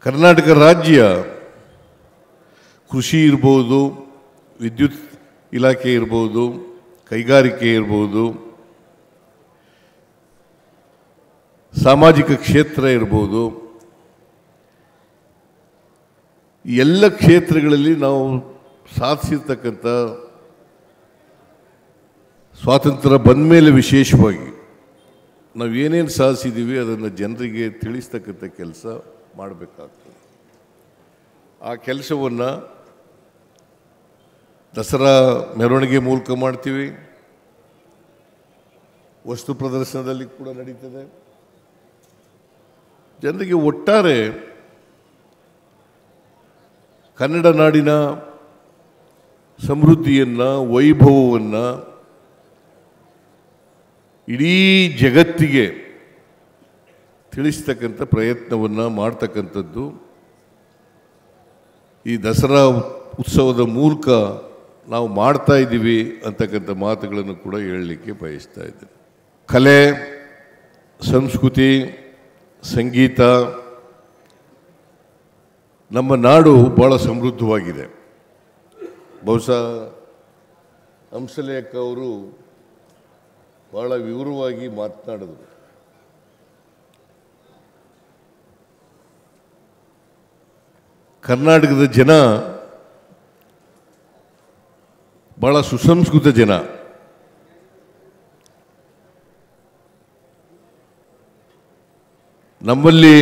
ಕರ್ನಾಟಕ ರಾಜ್ಯ ಕೃಷಿ ಇರ್ಬೋದು ವಿದ್ಯುತ್ ಇಲಾಖೆ ಇರ್ಬೋದು ಕೈಗಾರಿಕೆ ಇರ್ಬೋದು ಸಾಮಾಜಿಕ ಕ್ಷೇತ್ರ ಇರ್ಬೋದು ಈ ಎಲ್ಲ ಕ್ಷೇತ್ರಗಳಲ್ಲಿ ನಾವು ಸಾಧಿಸಿರ್ತಕ್ಕಂಥ ಸ್ವಾತಂತ್ರ್ಯ ಬಂದ ಮೇಲೆ ವಿಶೇಷವಾಗಿ ನಾವು ಏನೇನು ಸಾಧಿಸಿದ್ದೀವಿ ಅದನ್ನು ಜನರಿಗೆ ತಿಳಿಸ್ತಕ್ಕಂಥ ಕೆಲಸ ಮಾಡಬೇಕಾಗ್ತದೆ ಆ ಕೆಲಸವನ್ನು ದಸರಾ ಮೆರವಣಿಗೆ ಮೂಲಕ ಮಾಡ್ತೀವಿ ವಸ್ತು ಪ್ರದರ್ಶನದಲ್ಲಿ ಕೂಡ ನಡೀತದೆ ಜನರಿಗೆ ಒಟ್ಟಾರೆ ಕನ್ನಡ ನಾಡಿನ ಸಮೃದ್ಧಿಯನ್ನು ವೈಭವವನ್ನು ಇಡೀ ಜಗತ್ತಿಗೆ ತಿಳಿಸ್ತಕ್ಕಂಥ ಪ್ರಯತ್ನವನ್ನು ಮಾಡ್ತಕ್ಕಂಥದ್ದು ಈ ದಸರಾ ಉತ್ಸವದ ಮೂಲಕ ನಾವು ಮಾಡ್ತಾ ಇದ್ದೀವಿ ಅಂತಕ್ಕಂಥ ಮಾತುಗಳನ್ನು ಕೂಡ ಹೇಳಲಿಕ್ಕೆ ಬಯಸ್ತಾ ಇದ್ದೇನೆ ಕಲೆ ಸಂಸ್ಕೃತಿ ಸಂಗೀತ ನಮ್ಮ ನಾಡು ಭಾಳ ಸಮೃದ್ಧವಾಗಿದೆ ಬಹುಶಃ ಹಂಸಲೇಖ ಅವರು ಭಾಳ ವಿವರವಾಗಿ ಮಾತನಾಡಿದರು ಕರ್ನಾಟಕದ ಜನ ಬಹಳ ಸುಸಂಸ್ಕೃತ ಜನ ನಮ್ಮಲ್ಲಿ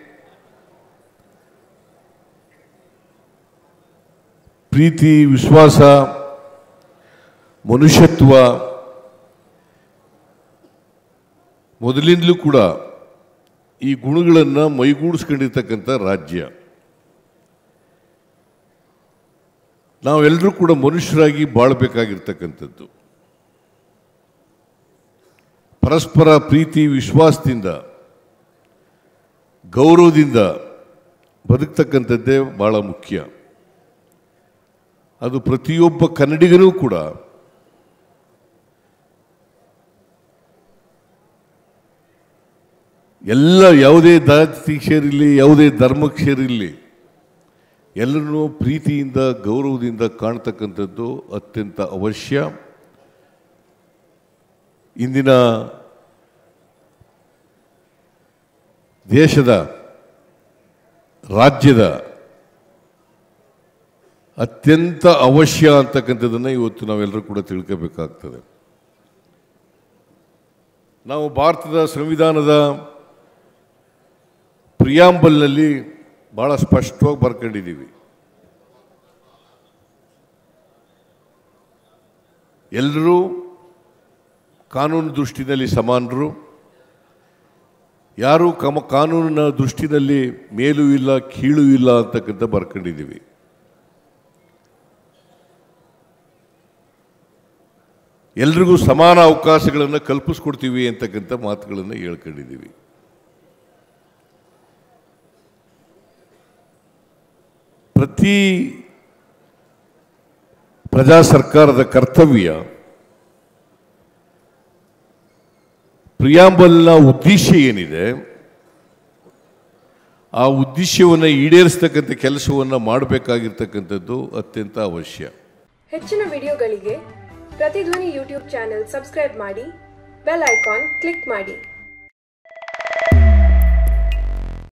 ಪ್ರೀತಿ ವಿಶ್ವಾಸ ಮನುಷ್ಯತ್ವ ಮೊದಲಿಂದಲೂ ಕೂಡ ಈ ಗುಣಗಳನ್ನು ಮೈಗೂಡಿಸ್ಕೊಂಡಿರ್ತಕ್ಕಂಥ ರಾಜ್ಯ ನಾವೆಲ್ಲರೂ ಕೂಡ ಮನುಷ್ಯರಾಗಿ ಬಾಳಬೇಕಾಗಿರ್ತಕ್ಕಂಥದ್ದು ಪರಸ್ಪರ ಪ್ರೀತಿ ವಿಶ್ವಾಸದಿಂದ ಗೌರವದಿಂದ ಬದುಕ್ತಕ್ಕಂಥದ್ದೇ ಭಾಳ ಮುಖ್ಯ ಅದು ಪ್ರತಿಯೊಬ್ಬ ಕನ್ನಡಿಗನೂ ಕೂಡ ಎಲ್ಲ ಯಾವುದೇ ಜಾತಿ ಸೇರಿರಲಿ ಯಾವುದೇ ಧರ್ಮಕ್ಕೆ ಸೇರಿರಲಿ ಎಲ್ಲರನ್ನೂ ಪ್ರೀತಿಯಿಂದ ಗೌರವದಿಂದ ಕಾಣ್ತಕ್ಕಂಥದ್ದು ಅತ್ಯಂತ ಅವಶ್ಯ ಇಂದಿನ ದೇಶದ ರಾಜ್ಯದ ಅತ್ಯಂತ ಅವಶ್ಯ ಅಂತಕ್ಕಂಥದ್ದನ್ನು ಇವತ್ತು ನಾವೆಲ್ಲರೂ ಕೂಡ ತಿಳ್ಕೋಬೇಕಾಗ್ತದೆ ನಾವು ಭಾರತದ ಸಂವಿಧಾನದ ಪ್ರಿಯಾಂಬಲ್ನಲ್ಲಿ ಭಾಳ ಸ್ಪಷ್ಟವಾಗಿ ಬರ್ಕೊಂಡಿದ್ದೀವಿ ಎಲ್ಲರೂ ಕಾನೂನು ದೃಷ್ಟಿನಲ್ಲಿ ಸಮಾನರು ಯಾರೂ ಕಮ ಕಾನೂನಿನ ದೃಷ್ಟಿನಲ್ಲಿ ಮೇಲೂ ಇಲ್ಲ ಕೀಳು ಇಲ್ಲ ಅಂತಕ್ಕಂಥ ಬರ್ಕೊಂಡಿದ್ದೀವಿ ಎಲ್ರಿಗೂ ಸಮಾನ ಅವಕಾಶಗಳನ್ನು ಕಲ್ಪಿಸ್ಕೊಡ್ತೀವಿ ಅಂತಕ್ಕಂಥ ಮಾತುಗಳನ್ನು ಹೇಳ್ಕೊಂಡಿದ್ದೀವಿ ಪ್ರತಿ ಪ್ರಜಾ ಸರ್ಕಾರದ ಕರ್ತವ್ಯ ಪ್ರಿಯಾಂಬಲ್ನ ಉದ್ದೇಶ ಏನಿದೆ ಆ ಉದ್ದೇಶವನ್ನು ಈಡೇರಿಸ್ತಕ್ಕಂಥ ಕೆಲಸವನ್ನು ಮಾಡಬೇಕಾಗಿರ್ತಕ್ಕಂಥದ್ದು ಅತ್ಯಂತ ಅವಶ್ಯ ಹೆಚ್ಚಿನ ವಿಡಿಯೋಗಳಿಗೆ ಪ್ರತಿಧ್ವನಿ ಯೂಟ್ಯೂಬ್ ಚಾನೆಲ್ ಸಬ್ಸ್ಕ್ರೈಬ್ ಮಾಡಿ ಬೆಲ್ ಐಕಾನ್ ಕ್ಲಿಕ್ ಮಾಡಿ